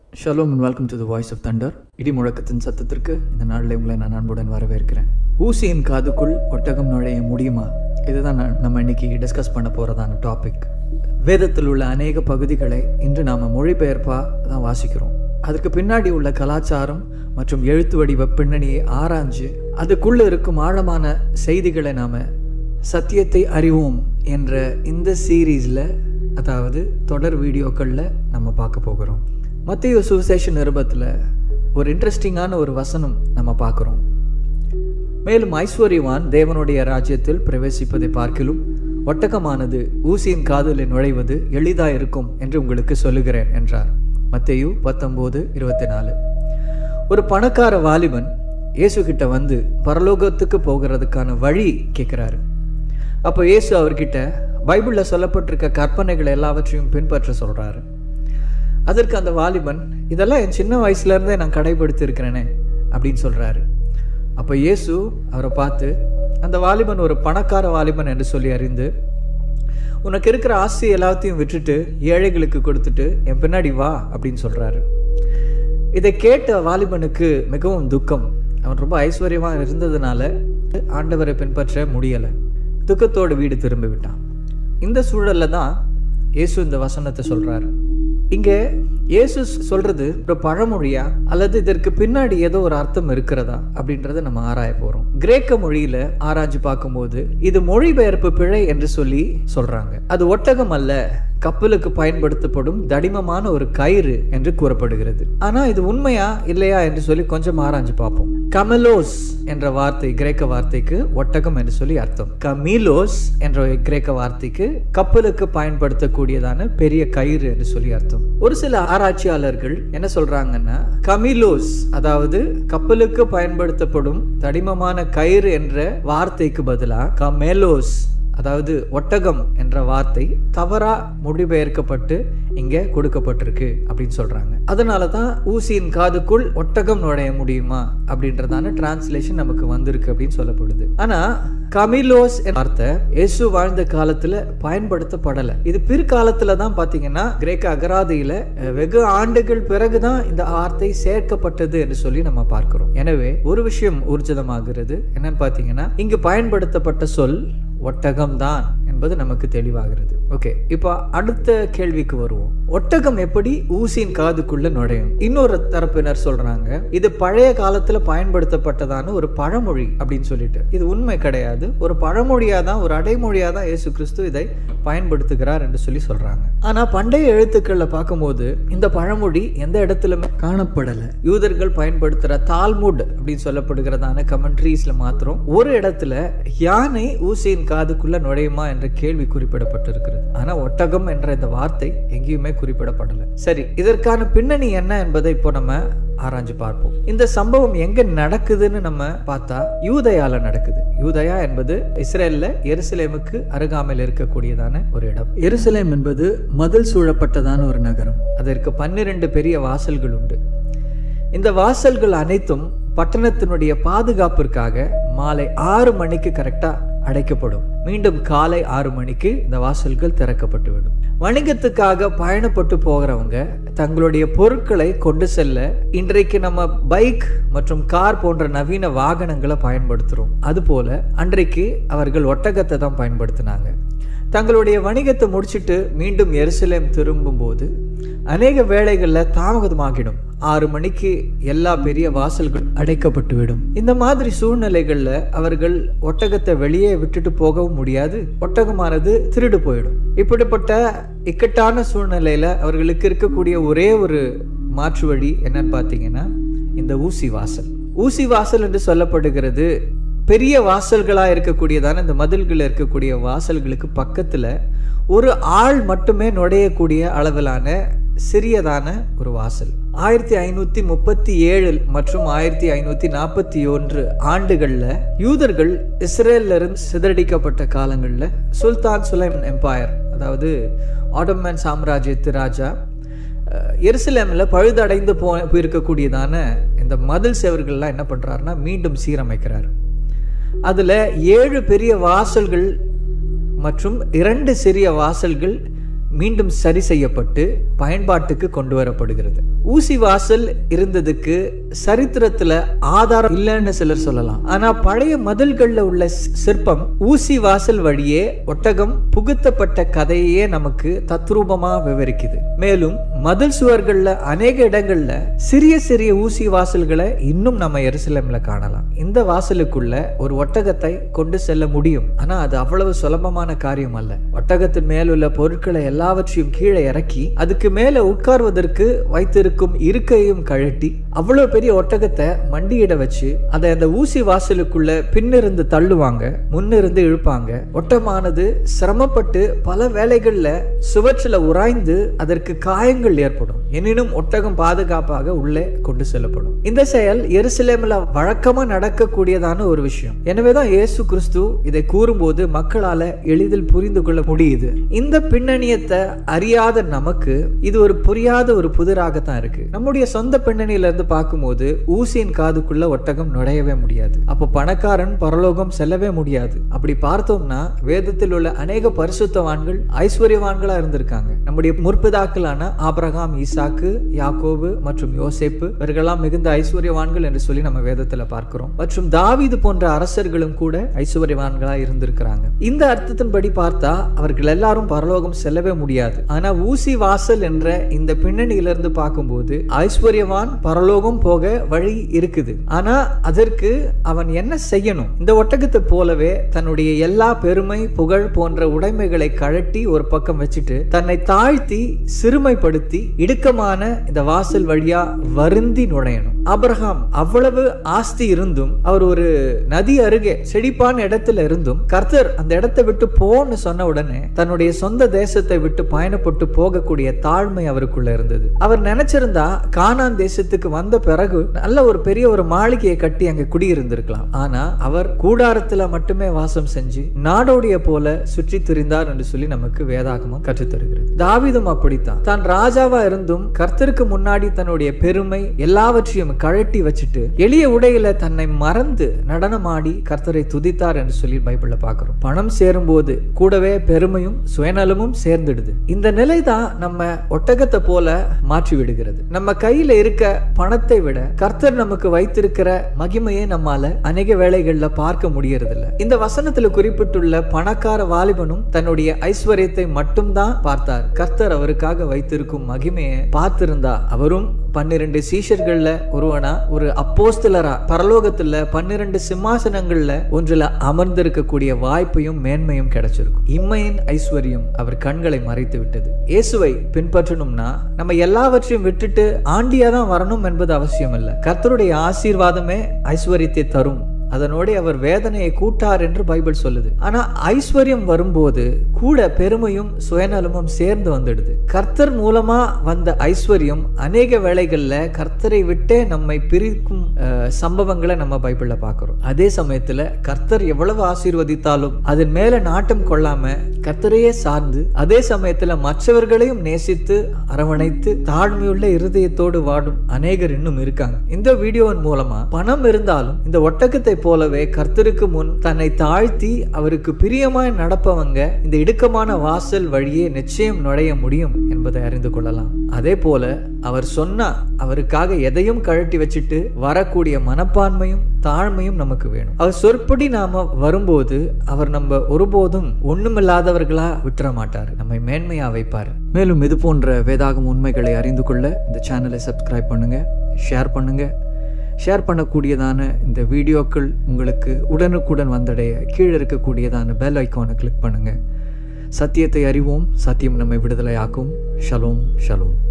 shalom and welcome to the voice of thunder இடி முழக்கத்தின் சத்தத்திற்கு இந்த நாளில் உங்களை நான் அன்புடன் வரவேற்கிறேன் ஊசியின் காதுக்குள் ஒட்டகம் நுழைய முடியுமா இதுதான் நான் நம்ம இன்னைக்கு டிஸ்கஸ் பண்ண போகிறதான டாபிக் வேதத்தில் உள்ள அநேக பகுதிகளை இன்று நாம் மொழிபெயர்ப்பாக தான் வாசிக்கிறோம் அதுக்கு பின்னாடி உள்ள கலாச்சாரம் மற்றும் எழுத்து வடிவ பின்னணியை ஆராய்ஞ்சு அதுக்குள்ள இருக்கும் ஆழமான செய்திகளை நாம் சத்தியத்தை அறிவோம் என்ற இந்த சீரீஸில் அதாவது தொடர் வீடியோக்களில் நம்ம பார்க்க போகிறோம் மத்திய சுவிசேஷ நிருபத்தில் ஒரு இன்ட்ரெஸ்டிங்கான ஒரு வசனம் நம்ம பார்க்குறோம் மேலும் ஐஸ்வர்யவான் தேவனுடைய ராஜ்யத்தில் பிரவேசிப்பதை பார்க்கிலும் ஒட்டகமானது ஊசியின் காதலில் நுழைவது எளிதாக இருக்கும் என்று உங்களுக்கு சொல்லுகிறேன் என்றார் மத்தேயு பத்தொம்போது இருபத்தி நாலு ஒரு பணக்கார வாலிபன் இயேசு கிட்ட வந்து பரலோகத்துக்கு போகிறதுக்கான வழி கேட்குறாரு அப்போ இயேசு அவர்கிட்ட பைபிளில் சொல்லப்பட்டிருக்க கற்பனைகள் எல்லாவற்றையும் பின்பற்ற சொல்கிறாரு அதற்கு அந்த வாலிபன் இதெல்லாம் என் சின்ன வயசுலேருந்தே நான் கடைபிடித்து இருக்கிறேனே அப்படின்னு சொல்கிறாரு அப்போ இயேசு அவரை பார்த்து அந்த வாலிபன் ஒரு பணக்கார வாலிபன் என்று சொல்லி அறிந்து உனக்கு இருக்கிற ஆஸ்தி எல்லாத்தையும் விட்டுட்டு ஏழைகளுக்கு கொடுத்துட்டு என் பின்னாடி வா அப்படின்னு சொல்கிறாரு இதை கேட்ட வாலிபனுக்கு மிகவும் துக்கம் அவன் ரொம்ப ஐஸ்வர்யமாக இருந்ததுனால ஆண்டவரை பின்பற்ற முடியலை துக்கத்தோடு வீடு திரும்பி விட்டான் இந்த சூழல்ல தான் இயேசு இந்த வசனத்தை சொல்றாரு இங்க இயேசு சொல்றது ஒரு பழமொழியா அல்லது இதற்கு பின்னாடி ஏதோ ஒரு அர்த்தம் இருக்கிறதா அப்படின்றத நம்ம ஆராய போறோம் கிரேக்க மொழியில ஆராய்ஞ்சு பார்க்கும்போது இது மொழிபெயர்ப்பு பிழை என்று சொல்லி சொல்றாங்க அது ஒட்டகம் அல்ல கப்பலுக்கு பயன்படுத்தப்படும் தடிமமான ஒரு கயிறு என்று கூறப்படுகிறது ஆனா இது உண்மையா இல்லையா என்று சொல்லி கொஞ்சம் ஆராய்ஞ்சு பார்ப்போம் கமலோஸ் என்ற வார்த்தை கிரேக்க வார்த்தைக்கு ஒட்டகம் என்று சொல்லி அர்த்தம் கமீலோஸ் என்ற கிரேக்க வார்த்தைக்கு கப்பலுக்கு பயன்படுத்தக்கூடியதான பெரிய கயிறு என்று சொல்லி அர்த்தம் ஒரு சில ஆராய்ச்சியாளர்கள் என்ன சொல்றாங்கன்னா கமிலோஸ் அதாவது கப்பலுக்கு பயன்படுத்தப்படும் தடிமமான கயிறு என்ற வார்த்தைக்கு பதிலா கமேலோஸ் அதாவது ஒட்டகம் என்ற வார்த்தை தவறா மொழிபெயர்க்கப்பட்டு இங்க கொடுக்கப்பட்டிருக்கு அப்படின்னு சொல்றாங்க அதனால தான் ஊசியின் காதுக்குள் ஒட்டகம் நுழைய முடியுமா அப்படின்றதான டிரான்ஸ்லேஷன் நமக்கு வந்திருக்கு அப்படின்னு சொல்லப்படுது ஆனா கமிலோஸ் வார்த்தை இயேசு வாழ்ந்த காலத்துல பயன்படுத்தப்படல இது பிற்காலத்துல தான் பாத்தீங்கன்னா கிரேக்க அகராதியில வெகு ஆண்டுகள் பிறகுதான் இந்த வார்த்தை சேர்க்கப்பட்டது என்று சொல்லி நம்ம பார்க்கிறோம் எனவே ஒரு விஷயம் ஊர்ஜிதமாகிறது என்னன்னு பாத்தீங்கன்னா இங்கு பயன்படுத்தப்பட்ட சொல் ஒட்டகம் தான் என்பது நமக்கு தெளிவாகிறது ஓகே இப்போ அடுத்த கேள்விக்கு வருவோம் ஒட்டகம் எப்படி ஊசியின் காதுக்குள்ள நுழையும் இன்னொரு தரப்பினர் சொல்றாங்க இது பழைய காலத்துல பயன்படுத்தப்பட்டதான ஒரு பழமொழி அப்படின்னு சொல்லிட்டு இது உண்மை கிடையாது ஒரு பழமொழியா தான் ஒரு அடைமொழியா தான் இயேசு கிறிஸ்து இதை பயன்படுத்துகிறார் என்று சொல்லி சொல்றாங்க ஆனா பண்டைய எழுத்துக்கள்ல பார்க்கும்போது இந்த பழமொழி எந்த இடத்துலயுமே காணப்படல யூதர்கள் பயன்படுத்துற தால்முட் அப்படின்னு சொல்லப்படுகிறதான கமெண்ட்ரீஸ்ல மாத்திரம் ஒரு இடத்துல யானை ஊசியின் காதுக்குள்ள நுழையுமா என்ற கேள்வி குறிப்பிடப்பட்டிருக்கிறது ஆனா ஒட்டகம் என்ற இந்த வார்த்தை எங்கேயுமே குறிப்பிடப்படல சரி இதற்கான பின்னணி என்ன என்பதை இப்போ நம்ம ஆராய்ஞ்சு பார்ப்போம் இந்த சம்பவம் எங்க நடக்குதுன்னு நம்ம பார்த்தா யூதயால நடக்குது யூதயா என்பது இஸ்ரேல்ல எருசலேமுக்கு அருகாமையில் இருக்கக்கூடியதான ஒரு இடம் எருசலேம் என்பது மதில் சூழப்பட்டதான ஒரு நகரம் அதற்கு பன்னிரண்டு பெரிய வாசல்கள் உண்டு இந்த வாசல்கள் அனைத்தும் பட்டணத்தினுடைய பாதுகாப்பிற்காக மாலை ஆறு மணிக்கு கரெக்டா அடைக்கப்படும் மீண்டும் காலை ஆறு மணிக்கு இந்த வாசல்கள் திறக்கப்பட்டுவிடும் வணிகத்துக்காக பயணப்பட்டு போகிறவங்க தங்களுடைய பொருட்களை கொண்டு செல்ல இன்றைக்கு நம்ம பைக் மற்றும் கார் போன்ற நவீன வாகனங்களை பயன்படுத்துகிறோம் அதுபோல அன்றைக்கு அவர்கள் ஒட்டகத்தை தான் பயன்படுத்தினாங்க தங்களுடைய வணிகத்தை முடிச்சுட்டு மீண்டும் எருசலேம் திரும்பும்போது அநேக வேளைகளில் தாமதமாகிடும் ஆறு மணிக்கு எல்லா பெரிய வாசல்கள் அடைக்கப்பட்டுவிடும் இந்த மாதிரி சூழ்நிலைகளில் அவர்கள் ஒட்டகத்தை வெளியே விட்டுட்டு போகவும் முடியாது ஒட்டகமானது திருடு போயிடும் இப்படிப்பட்ட இக்கட்டான சூழ்நிலையில் அவர்களுக்கு இருக்கக்கூடிய ஒரே ஒரு மாற்று வழி என்னன்னு பார்த்தீங்கன்னா இந்த ஊசி வாசல் ஊசி வாசல் என்று சொல்லப்படுகிறது பெரிய வாசல்களாக இருக்கக்கூடியதான இந்த மதில்கள் இருக்கக்கூடிய வாசல்களுக்கு பக்கத்தில் ஒரு ஆள் மட்டுமே நுழையக்கூடிய அளவிலான சிறியதான ஒரு வாசல் ஆயிரத்தி ஐநூத்தி முப்பத்தி ஏழு மற்றும் ஆயிரத்தி ஐநூத்தி நாற்பத்தி ஒன்று ஆண்டுகள்ல யூதர்கள் இஸ்ரேல்ல இருந்து சிதறடிக்கப்பட்ட காலங்கள்ல சுல்தான் சுலைம் எம்பையர் அதாவது ஆட்டோமன் சாம்ராஜ்யத்து ராஜா எருசலேமில் பழுதடைந்து போ போயிருக்கக்கூடியதான இந்த மதில் செவர்கள்லாம் என்ன பண்ணுறாருன்னா மீண்டும் சீரமைக்கிறார் அதில் ஏழு பெரிய வாசல்கள் மற்றும் இரண்டு சிறிய வாசல்கள் மீண்டும் சரி செய்யப்பட்டு பயன்பாட்டுக்கு கொண்டு வரப்படுகிறது ஊசி வாசல் இருந்ததுக்கு சரித்திரத்துல ஆதாரம் இல்லைன்னு சிலர் சொல்லலாம் ஆனா பழைய மதில்கள்ல உள்ள சி- சிற்பம் ஊசி வாசல் வழியே ஒட்டகம் புகுத்தப்பட்ட கதையே நமக்கு தத்ரூபமா விவரிக்குது மேலும் மதில் சுவர்கள்ல அநேக இடங்கள்ல சிறிய சிறிய ஊசி வாசல்களை இன்னும் நம்ம எருசலேம்ல காணலாம் இந்த வாசலுக்குள்ள ஒரு ஒட்டகத்தை கொண்டு செல்ல முடியும் ஆனா அது அவ்வளவு சுலபமான காரியம் அல்ல ஒட்டகத்தின் மேல் உள்ள பொருட்களை எல்லாவற்றையும் கீழே இறக்கி அதுக்கு மேல உட்கார்வதற்கு வைத்திருக்கும் இருக்கையும் கழட்டி அவ்வளவு பெரிய ஒட்டகத்தை மண்டியிட வச்சு அதை அந்த ஊசி வாசலுக்குள்ள பின்னிருந்து தள்ளுவாங்க முன்னிருந்து இழுப்பாங்க ஒட்டமானது சிரமப்பட்டு பல வேலைகள்ல சுவற்றில் உராய்ந்து அதற்கு காயங்கள் ஏற்படும் எனினும் ஒட்டகம் பாதுகாப்பாக உள்ளே கொண்டு செல்லப்படும் இந்த செயல் எருசலேமில் வழக்கமா நடக்கக்கூடியதான ஒரு விஷயம் எனவேதான் இயேசு கிறிஸ்து இதை கூறும்போது மக்களால எளிதில் புரிந்து கொள்ள முடியுது இந்த பின்னணியத்தை அறியாத நமக்கு இது ஒரு புரியாத ஒரு புதிராகத்தான் இருக்கு நம்முடைய சொந்த பின்னணியில இருந்து பார்க்கும்போது ஊசியின் காதுக்குள்ள ஒட்டகம் நுழையவே முடியாது அப்போ பணக்காரன் பரலோகம் செல்லவே முடியாது அப்படி பார்த்தோம்னா வேதத்தில் உள்ள அநேக பரிசுத்தவான்கள் ஐஸ்வர்யவான்களா இருந்திருக்காங்க நம்முடைய முற்பிதாக்களான ஆபிரகாம் ஈசாக்கு யாக்கோபு மற்றும் யோசேப்பு இவர்களெல்லாம் மிகுந்த ஐஸ்வர்யவான்கள் என்று சொல்லி நம்ம வேதத்துல பார்க்கிறோம் மற்றும் தாவீது போன்ற அரசர்களும் கூட ஐஸ்வர்யவான்களா இருந்திருக்கிறாங்க இந்த அர்த்தத்தின்படி பார்த்தா அவர்கள் எல்லாரும் பரலோகம் செல்லவே முடியாது ஆனா ஊசி வாசல் என்ற இந்த பின்னணியிலிருந்து பார்க்கும்போது ஐஸ்வர்யவான் பரலோகம் போக வழி இருக்குது ஆனா அதற்கு அவன் என்ன செய்யணும் இந்த ஒட்டகத்தை போலவே தன்னுடைய எல்லா பெருமை புகழ் போன்ற உடைமைகளை கழட்டி ஒரு பக்கம் வச்சுட்டு தன்னை தாழ்த்தி சிறுமைப்படுத்தி இடுக்கமான இந்த வாசல் வழியா வருந்தி நுழையணும் ஆபிரகாம் அவ்வளவு ஆஸ்தி இருந்தும் அவர் ஒரு நதி அருகே செழிப்பான இடத்துல இருந்தும் கர்த்தர் அந்த இடத்தை விட்டு போன்னு சொன்ன உடனே தன்னுடைய சொந்த தேசத்தை விட்டு பயணப்பட்டு போகக்கூடிய தாழ்மை அவருக்குள்ள இருந்தது அவர் நினைச்சிருந்தா கானான் தேசத்துக்கு வந்த பிறகு நல்ல ஒரு பெரிய ஒரு மாளிகையை கட்டி அங்க குடியிருந்திருக்கலாம் ஆனா அவர் கூடாரத்துல மட்டுமே வாசம் செஞ்சு நாடோடிய போல சுற்றி திரிந்தார் என்று சொல்லி நமக்கு வேதாகமம் கற்றுத்தருகிறது தாவீதும் அப்படித்தான் தான் ராஜாவா இருந்தும் கர்த்தருக்கு முன்னாடி தன்னுடைய பெருமை எல்லாவற்றையும் கழட்டி வச்சுட்டு எளிய உடையில தன்னை மறந்து நடனமாடி கர்த்தரை துதித்தார் என்று சொல்லி பைபிள்ல பார்க்கிறோம் பணம் சேரும்போது கூடவே பெருமையும் சுயநலமும் சேர்ந்துடுது இந்த நிலை தான் நம்ம ஒட்டகத்தை போல மாற்றி விடுகிறது நம்ம கையில இருக்க பணத்தை விட கர்த்தர் நமக்கு வைத்திருக்கிற மகிமையை நம்மால அநேக வேளைகள்ல பார்க்க முடியறதில்ல இந்த வசனத்துல குறிப்பிட்டுள்ள பணக்கார வாலிபனும் தன்னுடைய ஐஸ்வர்யத்தை மட்டும்தான் பார்த்தார் கர்த்தர் அவருக்காக வைத்திருக்கும் மகிமையை பார்த்திருந்தா அவரும் பன்னிரண்டு சீஷர்கள்ல ஒருவனா ஒரு அப்போஸ்தலரா பரலோகத்துல பன்னிரண்டு சிம்மாசனங்கள்ல ஒன்றுல அமர்ந்திருக்கக்கூடிய வாய்ப்பையும் மேன்மையும் கிடைச்சிருக்கும் இம்மையின் ஐஸ்வர்யம் அவர் கண்களை மறைத்து விட்டது இயேசுவை பின்பற்றணும்னா நம்ம எல்லாவற்றையும் விட்டுட்டு ஆண்டியா தான் வரணும் என்பது அவசியம் இல்லை கர்த்தருடைய ஆசீர்வாதமே ஐஸ்வர்யத்தை தரும் அதனோட அவர் வேதனையை கூட்டார் என்று பைபிள் சொல்லுது ஆனா ஐஸ்வர்யம் வரும்போது கூட பெருமையும் சுயநலமும் சேர்ந்து வந்துடுது கர்த்தர் மூலமா வந்த ஐஸ்வர்யம் அநேக வேளைகள்ல கர்த்தரை விட்டே நம்மை பிரிக்கும் அஹ், சம்பவங்களை நம்ம பைபிள்ல பார்க்கிறோம் அதே சமயத்துல கர்த்தர் எவ்வளவு ஆசீர்வதித்தாலும் அதன் மேல நாட்டம் கொள்ளாம கர்த்தரையே சார்ந்து அதே சமயத்துல மற்றவர்களையும் நேசித்து அரவணைத்து தாழ்மையுள்ள இருதயத்தோடு வாடும் அநேகர் இன்னும் இருக்காங்க இந்த வீடியோவின் மூலமா பணம் இருந்தாலும் இந்த ஒட்டகத்தை போலவே கர்த்தருக்கு முன் தன்னை தாழ்த்தி அவருக்கு பிரியமாய் நடப்பவங்க இந்த இடுக்கமான வாசல் வழியே நிச்சயம் நுழைய முடியும் என்பதை அறிந்து கொள்ளலாம் அதே போல அவர் சொன்னா அவருக்காக எதையும் கழட்டி வச்சுட்டு வரக்கூடிய மனப்பான்மையும் தாழ்மையும் நமக்கு வேணும் அவர் சொற்படி நாம வரும்போது அவர் நம்ம ஒருபோதும் ஒண்ணுமில்லாதவர்களா விட்டுற மாட்டார் நம்மை மேன்மையா வைப்பார் மேலும் இது போன்ற வேதாகம் உண்மைகளை அறிந்து கொள்ள இந்த சேனலை சப்ஸ்கிரைப் பண்ணுங்க ஷேர் பண்ணுங்க ஷேர் பண்ணக்கூடியதான இந்த வீடியோக்கள் உங்களுக்கு உடனுக்குடன் வந்தடைய கீழே இருக்கக்கூடியதான பெல் ஐக்கானை கிளிக் பண்ணுங்க சத்தியத்தை அறிவோம் சத்தியம் நம்மை விடுதலையாக்கும் ஷலோம் ஷலோம்